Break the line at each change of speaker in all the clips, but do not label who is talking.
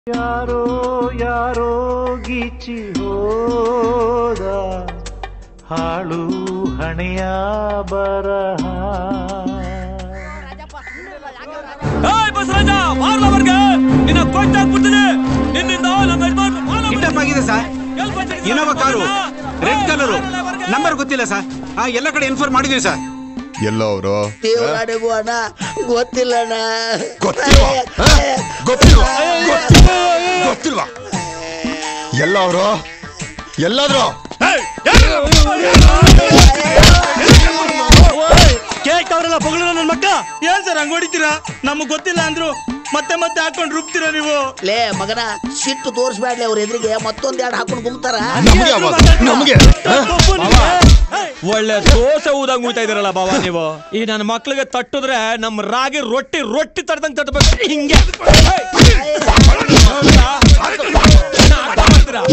ಯಾರೋ ಯಾರೋ ಗೀಚಿ ಹೋದ ಹಾಳು ಹಣೆಯ ಬರಹ
ಏಯ್ ಬಸವರಾಜ ಮಾರ್ಲ ಬರ್ಗೆ ನಿನ್ನ ಕೊಟ್ಟಾಕ್ಬಿಡ್ತೀನಿ ನಿನ್ನಿಂದ ನಮ್ಮ ಯಜಮಾನ್ರು ಮಾನ
ಕಿಡ್ನಾಪ್ ಆಗಿದೆ ಸರ್
ಎಲ್ ಬಂದಿದೆ
ಇನೋವಾ ಕಾರು
ಏಯ್,
ರೆಡ್ ಕಲರು
ಮಾರ್ಲ ಬರ್ಗೆ.
ನಂಬರ್ ಗೊತ್ತಿಲ್ಲ ಸರ್ ಆ ಎಲ್ಲ ಕಡೆ ಇನ್ಫಾರ್ಮ್ ಮಾಡಿದೀವಿ ಸರ್
ಎಲ್ಲ ಅವರು
ದೇವರಾಡಿಗೂ ಅಣ್ಣ ಗೊತ್ತಿಲ್ಲ ಅಣ್ಣ
ಗೊತ್ತಿಲ್ವಾ ಹ? ಗೊತ್ತಿಲ್ವಾ ಗೊತ್ತಿಲ್ವಾ ಗೊತ್ತಿಲ್ವಾ ಎಲ್ಲ ಅವರು ಎಲ್ಲಾದ್ರು
ಕೇಳ್ತಾವ್ರಲ್ಲ ಬಗಳು ನನ್ನ ಮಕ್ಕ ಏನ್ ಸರ್ ಹಂಗ್ ಹೊಡಿತೀರಾ ನಮಗ್ ಗೊತ್ತಿಲ್ಲ ಅಂದ್ರು ಮತ್ತೆ ಮತ್ತೆ ಹಾಕೊಂಡ್ ರುಬ್ತೀರಾ ನೀವು
ಲೇ ಮಗನ ಸಿಟ್ಟು ತೋರಿಸ್ಬ್ಯಾಡ್ಲಿ ಅವ್ರ ಎದುರಿಗೆ ಮತ್ತೊಂದ್ ಎರಡು ಹಾಕೊಂಡು ಗುಮ್ತಾರ
ನಮ್ಗೆ ಯಾವಾಗ ನಮ್ಗೆ ಹ?
ಒಳ್ಳೆ ದೋಸೆ ಊದಂಗ್ ಊಟ ಇದೀರಲ್ಲ ಬಾಬಾ ನೀವು ಈ ನನ್ನ ಮಕ್ಳಿಗೆ ತಟ್ಟಿದ್ರೆ ನಮ್ ರಾಗಿ ರೊಟ್ಟಿ ರೊಟ್ಟಿ ತಟ್ಟದಂಗ್ ತಟ್ಟಬೇಕು ಹಿಂಗೆ ಏಯ್! ನಾಟಕ ಮಾಡ್ತೀರಾ?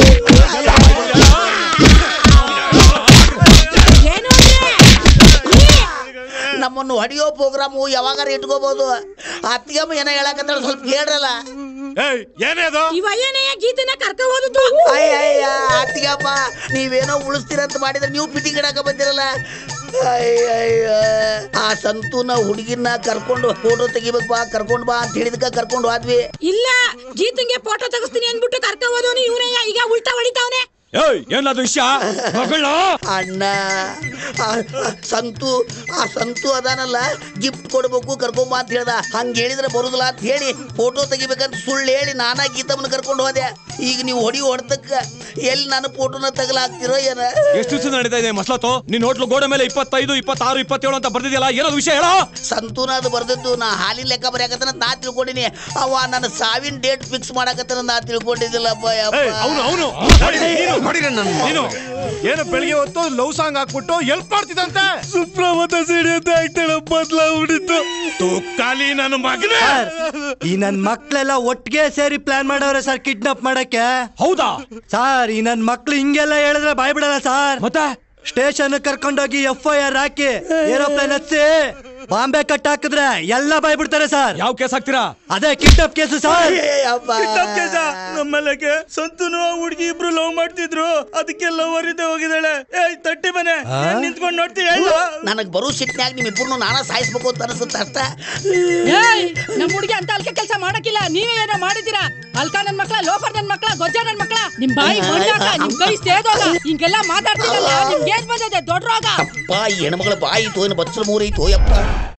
ಏನು ಅಂದ್ರೆ
ನಮ್ಮನ್ನು ಹೊಡಿಯೋ ಪ್ರೋಗ್ರಾಮು ಯಾವಾಗಾರ ಇಟ್ಕೋಬಹುದು ಅತ್ತಿಗೆಮ್ಮ ಏನೋ ಹೇಳಕತ್ತಾಳ ಸ್ವಲ್ಪ ಹೇಳ್ರಲ್ಲ
ಇವ ಏನೆಯ ಗೀತನ ಕರ್ಕ ಹೋದದ್ದು
ಅಯ್ಯ ಅಯ್ಯ ಅತ್ತಿಗೆಮ್ಮ ನೀವೇನೋ ಉಳಿಸ್ತೀರಂತ ಮಾಡಿದ್ರೆ ನೀವು ಫಿಟ್ಟಿಂಗ್ ಇಡಕ ಬಂದಿರಲ್ಲ ಅಯ್ಯ ಅಯ್ಯ ಆ ಸಂತೂನ ಹುಡುಗಿನ ಕರ್ಕೊಂಡು ಫೋಟೋ ತೆಗಿಬೇಕು ಬಾ ಕರ್ಕೊಂಡ್ ಬಾ ಅಂತ ಹೇಳಿದಕ್ಕ ಕರ್ಕೊಂಡು ಹೋದ್ವಿ
ಇಲ್ಲ ಗೀತಂಗೆ ಫೋಟೋ ತೆಗಿಸ್ತೀನಿ ಅಂದ್ಬಿಟ್ಟು ಕರ್ಕ ಹೋದವನು ಇವ್ರಯ್ಯ ಈಗ ಉಲ್ಟಾ ಹೊಡಿತಾವನೆ
ಏಯ್ ಏನಾದ್ರು ವಿಷಯ ಮಗಳನ್ನ
ಅಣ್ಣ ಆ- ಆ ಸಂತು ಆ ಸಂತು ಅದಾನಲ್ಲ ಗಿಫ್ಟ್ ಕೊಡ್ಬೇಕು ಕರ್ಕೊಂಬ ಅಂತ ಹೇಳ್ದ ಹಂಗ ಹೇಳಿದ್ರೆ ಬರುದಿಲ್ಲ ಅಂತ ಹೇಳಿ ಫೋಟೋ ತೆಗಿಬೇಕಂತ ಸುಳ್ಳು ಹೇಳಿ ನಾನಾ ಗೀತಮ್ಮನ ಕರ್ಕೊಂಡು ಹೋದೆ ಈಗ ನೀವು ಹೊಡಿ ಹೊಡ್ತಕ್ಕ ಎಲ್ಲಿ ನಾನು ಫೋಟೋನ ತಗಲಾಕ್ತಿರೋ ಏನ
ಎಷ್ಟು ದಿವಸ ನಡೀತಾ ಇದೆ ಮಸ್ಲಾತು ನಿನ್ ಹೋಟ್ಲು ಗೋಡೆ ಮೇಲೆ ಇಪ್ಪತ್ತೈದು ಇಪ್ಪತ್ತಾರು ಇಪ್ಪತ್ತೇಳು ಅಂತ ಬರ್ದಿದ್ಯಲ್ಲ ಏನಾದ್ರು ವಿಷಯ ಹೇಳ
ಸಂತೂನ ಅದು ಬರ್ದದ್ದು ನಾ ಹಾಲಿನ ಲೆಕ್ಕ ಬರೆಯಕತ್ತನ ನಾ ತಿಳ್ಕೊಂಡಿನಿ ಅವ ನನ್ನ ಸಾವಿನ ಡೇಟ್ ಫಿಕ್ಸ್ ಮಾಡಕತ್ತನ ನಾ ತಿಳ್ಕೊಂಡಿದ್ದಿಲ್ಲಪ್ಪ
ಅವನು ಅವನು
ನೋಡಿರಿ ನನ್ನ
ನೀನು ಏನು ಬೆಳಿಗ್ಗೆ ಹೊತ್ತು ಲವ್ ಸಾಂಗ್ ಹಾಕ್ಬಿಟ್ಟು ಎಲ್ಪ್ ಮಾಡ್ತಿದಂತೆ
ಸುಪ್ರಭಾತ ಸಿಡಿ ಅಂತ ಆಗ್ತಾಳೆ ಬದಲಾಗ್ಬಿಟ್ಟಿತ್ತು
ತುಕ್ಕಾಲಿ ನನ್ನ ಮಗನೇ
ಈ ನನ್ ಮಕ್ಳೆಲ್ಲ ಒಟ್ಟಿಗೆ ಸೇರಿ ಪ್ಲಾನ್ ಮಾಡವ್ರೆ ಸರ್ ಕಿಡ್ನಾಪ್ ಮಾಡಕ್ಕೆ
ಹೌದಾ
ಸರ್ ಈ ನನ್ ಮಕ್ಳು ಹಿಂಗೆಲ್ಲ ಹೇಳಿದ್ರೆ ಬಾಯ್ ಬಿಡಲ್ಲ ಸರ್
ಮತ್ತೆ
ಸ್ಟೇಷನ್ ಕರ್ಕೊಂಡೋಗಿ ಎಫ್ ಐ ಆರ್ ಹಾಕಿ ಏರೋಪ್ಲೇನ್ ಹಚ್ಚಿ ಬಾಂಬೆ ಕಟ್ ಹಾಕಿದ್ರೆ ಎಲ್ಲ ಬಾಯ್ ಬಿಡ್ತಾರೆ ಸರ್
ಯಾವ ಕೇಸ್ ಹಾಕ್ತೀರಾ
ಅದೇ ಕಿಡ್ನಾಪ್ ಕೇಸು ಸರ್
ನಮ್ಮಲ್ಲಕ್ಕೆ ಸಂತನು ಹುಡುಗಿ ಇಬ್ರು ಲವ್ ಮಾಡ್ತಿದ್ರು ಅದಕ್ಕೆ ಲವರ್ ಇದ್ದೆ ಹೋಗಿದ್ದಾಳೆ ಏಯ್ ತಟ್ಟಿ ಮನೆ ನಿಂತ್ಕೊಂಡು ನೋಡ್ತೀಯ
ನನಗ್ ಬರೋ ಸಿಟ್ನ್ಯಾಗ ನಿಮ್ಮಿಬ್ಬರನ್ನು ನಾನಾ ಸಾಯಿಸ್ಬೇಕು ಅಂತ ಅನಿಸುತ್ತೆ ಅಷ್ಟ
ಏಯ್ ನಮ್ ಹುಡುಗಿ ಅಂತ ಅಲ್ಕೆ ಕೆಲಸ ಮಾಡಕ್ಕಿಲ್ಲ ನೀವೇ ಏನೋ ಮಾಡಿದ್ದೀರಾ ಅಲ್ಕ ನನ್ ಮಕ್ಳ ಲೋಫರ್ ನನ್ ಮಕ್ಳ ಗೊಜ್ಜ ನನ್ ಮಕ್ಳ ನಿಮ್ ಬಾಯಿ ಬಂದಾಗ ನಿಮ್ ಕೈ ಸೇದೋಗ ಹಿಂಗೆಲ್ಲ ಮಾತಾಡ್ತಿರಲ್ಲ ನಿಮ್ಗೆ ಏನ್ ಬಂದಿದೆ ದೊಡ್ಡ ರೋಗ
ಅಪ್ಪ ಈ ಹೆಣ್ಮಗಳ ಬಾಯಿ ತೋಯಿನ ಬಚ್ಚಲ ಮೂರೈತು ಯಪ್ಪ